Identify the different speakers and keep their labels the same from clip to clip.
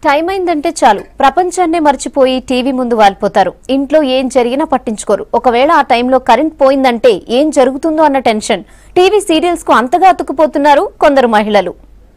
Speaker 1: time అయిందంటే చాలు ప్రపంచాన్నే మర్చిపోయి టీవీ ముందు వాలిపోతారు ఇంట్లో ఏం జరిగినా పట్టించుకోరు ఒకవేళ ఆ టైంలో కరెంట్ పోయిందంటే ఏం జరుగుతుందో అన్న టెన్షన్ టీవీ సీరియల్స్ కు అంతగా అతుక్కుపోతున్నారు కొందరు మహిళలు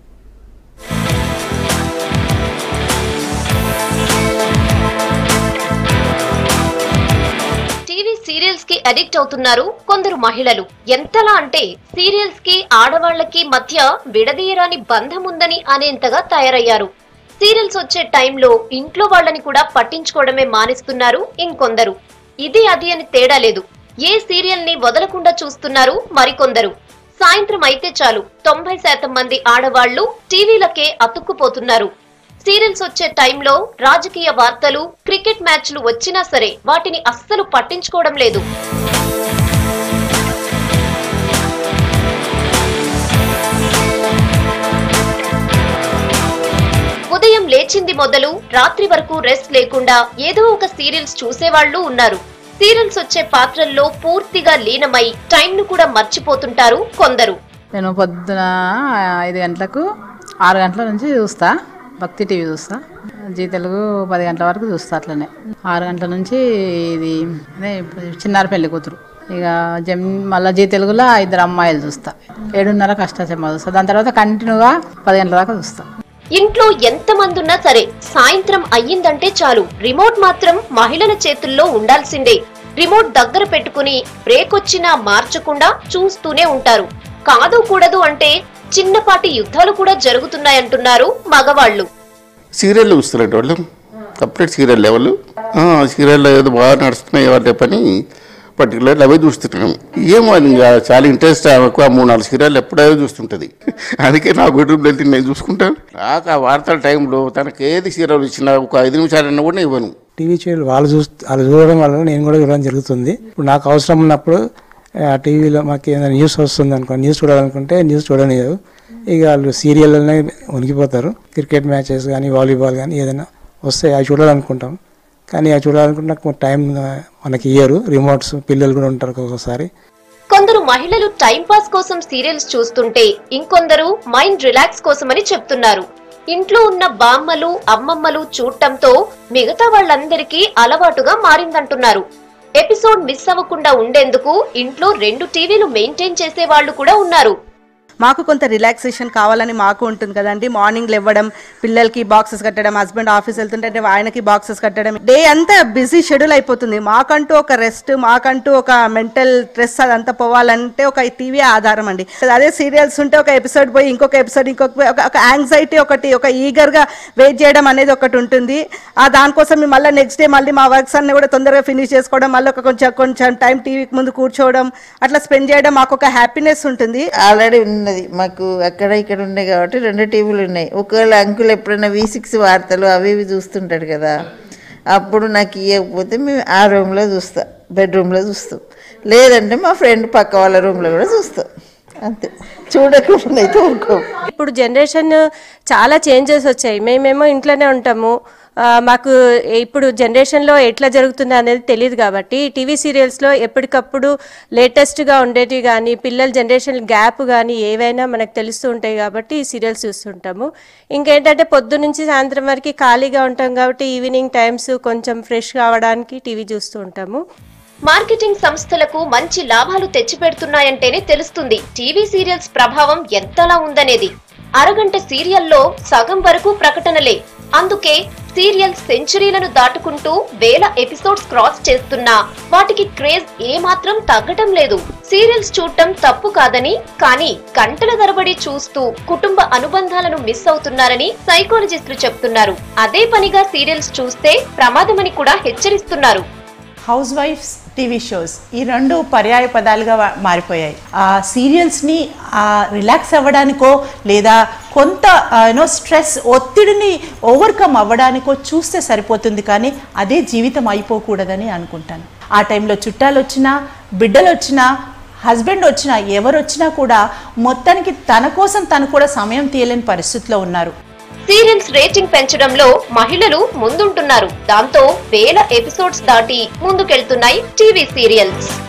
Speaker 1: టీవీ సీరియల్స్ కి అడిక్ట్ అవుతున్నారు కొందరు మహిళలు ఎంతలా అంటే సీరియల్స్ కి ఆడవాళ్లకి మధ్య విడదీయరాని బంధం ఉందని అనేంతగా తయారయ్యారు సీరియల్స్ వచ్చే టైంలో ఇంట్లో వాళ్ళని కూడా పట్టించుకోవడమే మానేస్తున్నారు ఇంకొందరు ఇది అది అని తేడా లేదు ఏ సీరియల్ ని వదలకుండా చూస్తున్నారు మరికొందరు సాయంత్రం అయితే చాలు తొంభై శాతం మంది ఆడవాళ్లు టీవీలకే అతుక్కుపోతున్నారు సీరియల్స్ వచ్చే టైంలో రాజకీయ వార్తలు క్రికెట్ మ్యాచ్లు వచ్చినా సరే వాటిని అస్సలు పట్టించుకోవడం లేదు ఉదయం లేచింది మొదలు రాత్రి వరకు రెస్ట్ లేకుండా ఏదో ఒక సీరియల్స్ చూసేవాళ్లు ఉన్నారు సీరియల్స్ వచ్చే పాత్రల్లో పూర్తిగా లీనమై టైం ను కూడా మర్చిపోతుంటారు కొందరు
Speaker 2: నేను పొద్దున ఐదు గంటలకు ఆరు గంటల నుంచి చూస్తా భక్తి టీవీ చూస్తా జీ తెలుగు పది గంటల వరకు చూస్తా అట్లనే ఆరు గంటల నుంచి ఇది అదే ఇప్పుడు చిన్నారి పెళ్లి కూతురు ఇక జమ్ మళ్ళీ జీ తెలుగులో ఇద్దరు అమ్మాయిలు చూస్తా ఏడున్నర కష్టాచమ్మ చూస్తా దాని తర్వాత కంటిన్యూగా పది గంటల దాకా చూస్తా
Speaker 1: ఇంట్లో ఎంత మంది ఉన్నా సరే సాయంత్రం అయ్యిందంటే చాలు రిమోట్ మాత్రం మహిళల చేతుల్లో ఉండాల్సిందే రిమోట్ దగ్గర పెట్టుకుని బ్రేక్ వచ్చినా మార్చకుండా చూస్తూనే ఉంటారు కాదు కూడదు అంటే చిన్నపాటి యుద్ధాలు కూడా జరుగుతున్నాయంటున్నారు మగవాళ్ళు
Speaker 3: సీరియల్ చూస్తున్నట్టు వాళ్ళు సపరేట్ సీరియల్ లెవెల్ సీరియల్లో ఏదో బాగా నడుస్తున్నాయి వాళ్ళ పని పర్టికులర్ అవే చూస్తున్నాం ఏమో అది ఇంకా చాలా ఇంట్రెస్ట్ ఎక్కువ మూడు నాలుగు సీరియల్ ఎప్పుడో చూస్తుంటుంది అందుకే నా బెడ్రూమ్లో వెళ్తే నేను చూసుకుంటాను నాకు ఆ వార్తల టైంలో తనకి ఏది సీరియల్ ఇచ్చినా ఒక ఐదు నిమిషాలన్నా కూడా ఇవ్వను
Speaker 4: టీవీ చూడాలి వాళ్ళు చూ వాళ్ళు చూడడం వల్ల నేను కూడా చూడడం జరుగుతుంది ఇప్పుడు నాకు అవసరం ఉన్నప్పుడు ఆ టీవీలో మాకు ఏదైనా న్యూస్ వస్తుంది అనుకో న్యూస్ చూడాలనుకుంటే న్యూస్ చూడనియదు ఇక వాళ్ళు సీరియల్లోనే ఉనికిపోతారు క్రికెట్ మ్యాచెస్ కానీ వాలీబాల్ కానీ ఏదైనా వస్తే అవి చూడాలనుకుంటాం కానీ అవి చూడాలనుకుంటే నాకు టైం మనకి ఇయ్యరు రిమోట్స్ పిల్లలు కూడా ఉంటారు ఒక్కొక్కసారి
Speaker 1: కొందరు మహిళలు టైం పాస్ కోసం సీరియల్స్ చూస్తుంటే ఇంకొందరు మైండ్ రిలాక్స్ కోసమని చెప్తున్నారు ఇంట్లో ఉన్న బామ్మలు అమ్మమ్మలు చూడటంతో మిగతా వాళ్ళందరికీ అలవాటుగా మారిందంటున్నారు ఎపిసోడ్ మిస్ అవ్వకుండా ఉండేందుకు ఇంట్లో రెండు టీవీలు మెయింటైన్ చేసే వాళ్ళు కూడా ఉన్నారు
Speaker 5: మాకు కొంత రిలాక్సేషన్ కావాలని మాకు ఉంటుంది కదండి మార్నింగ్ లేవడం పిల్లలకి బాక్సెస్ కట్టడం హస్బెండ్ ఆఫీస్ వెళ్తుంటే ఆయనకి బాక్సెస్ కట్టడం డే అంతా బిజీ షెడ్యూల్ అయిపోతుంది మాకంటూ ఒక రెస్ట్ మాకంటూ ఒక మెంటల్ స్ట్రెస్ అదంతా పోవాలంటే ఒక టీవీ ఆధారం అండి అదే సీరియల్స్ ఉంటే ఒక ఎపిసోడ్ పోయి ఇంకొక ఎపిసోడ్ ఇంకొక ఒక- ఒక యాంగ్జైటీ ఒకటి ఒక ఈగర్గా వెయిట్ చేయడం అనేది ఒకటి ఉంటుంది ఆ దానికోసం మేము మళ్ళీ నెక్స్ట్ డే మళ్ళీ మా వర్క్స్ అన్ని కూడా తొందరగా ఫినిష్ చేసుకోవడం మళ్ళీ ఒక కొంచెం కొంచెం టైం టీవీకి ముందు కూర్చోవడం అట్లా స్పెండ్ చేయడం మాకు ఒక హ్యాపీనెస్ ఉంటుంది
Speaker 6: ఆల్రెడీ ఉన్నది మాకు అక్కడ ఇక్కడ ఉన్నాయి కాబట్టి రెండు టీవీలు ఉన్నాయి ఒకవేళ అంకుల్ ఎప్పుడైనా వి సిక్స్ వార్తలు అవి ఇవి చూస్తుంటాడు కదా అప్పుడు నాకు ఇవ్వకపోతే మేము ఆ రూమ్లో చూస్తాం బెడ్రూమ్లో చూస్తాం లేదంటే మా ఫ్రెండ్ పక్క వాళ్ళ రూమ్లో కూడా చూస్తాం అంతే చూడకుండా అయితే ఊరుకోం
Speaker 7: ఇప్పుడు జనరేషన్ చాలా చేంజెస్ వచ్చాయి మేమేమో ఇంట్లోనే ఉంటాము ఆ, మాకు ఇప్పుడు జనరేషన్లో ఎట్లా జరుగుతుంది అనేది తెలియదు కాబట్టి టీవీ సీరియల్స్లో ఎప్పటికప్పుడు లేటెస్ట్గా ఉండేటివి కానీ పిల్లల జనరేషన్ గ్యాప్ కానీ ఏవైనా మనకు తెలుస్తూ ఉంటాయి కాబట్టి ఈ సీరియల్స్ చూస్తుంటాము ఇంకేంటంటే పొద్దు నుంచి సాయంత్రం వరకు ఖాళీగా ఉంటాం కాబట్టి ఈవినింగ్ టైమ్స్ కొంచెం ఫ్రెష్ కావడానికి టీవీ చూస్తూ ఉంటాము
Speaker 1: మార్కెటింగ్ సంస్థలకు మంచి లాభాలు తెచ్చిపెడుతున్నాయంటేనే తెలుస్తుంది టీవీ సీరియల్స్ ప్రభావం ఎంతలా ఉందనేది అరగంట సీరియల్లో సగం వరకు ప్రకటనలే అందుకే సీరియల్ సెంచరీలను దాటుకుంటూ వేల ఎపిసోడ్స్ క్రాస్ చేస్తున్నా వాటికి క్రేజ్ ఏమాత్రం తగ్గటం లేదు సీరియల్స్ చూడటం తప్పు కాదని కానీ గంటల తరబడి చూస్తూ కుటుంబ అనుబంధాలను మిస్ అవుతున్నారని సైకాలజిస్టులు చెప్తున్నారు అదే పనిగా సీరియల్స్ చూస్తే ప్రమాదమని కూడా హెచ్చరిస్తున్నారు
Speaker 8: హౌస్ వైఫ్స్ టీవీ షోస్ ఈ రెండు పర్యాయ పదాలుగా వా- మారిపోయాయి ఆ సీరియల్స్ని రిలాక్స్ అవ్వడానికో లేదా కొంత యూనో స్ట్రెస్ ఒత్తిడిని ఓవర్కమ్ అవ్వడానికో చూస్తే సరిపోతుంది కానీ అదే జీవితం అయిపోకూడదని అనుకుంటాను ఆ టైంలో చుట్టాలు వచ్చినా బిడ్డలు వచ్చినా హస్బెండ్ వచ్చినా ఎవరు వచ్చినా కూడా మొత్తానికి తన కోసం తను కూడా సమయం తీయలేని పరిస్థితిలో ఉన్నారు
Speaker 1: సీరియల్స్ రేటింగ్ పెంచడంలో మహిళలు ముందుంటున్నారు దాంతో వేల ఎపిసోడ్స్ దాటి ముందుకెళ్తున్నాయి టీవీ సీరియల్స్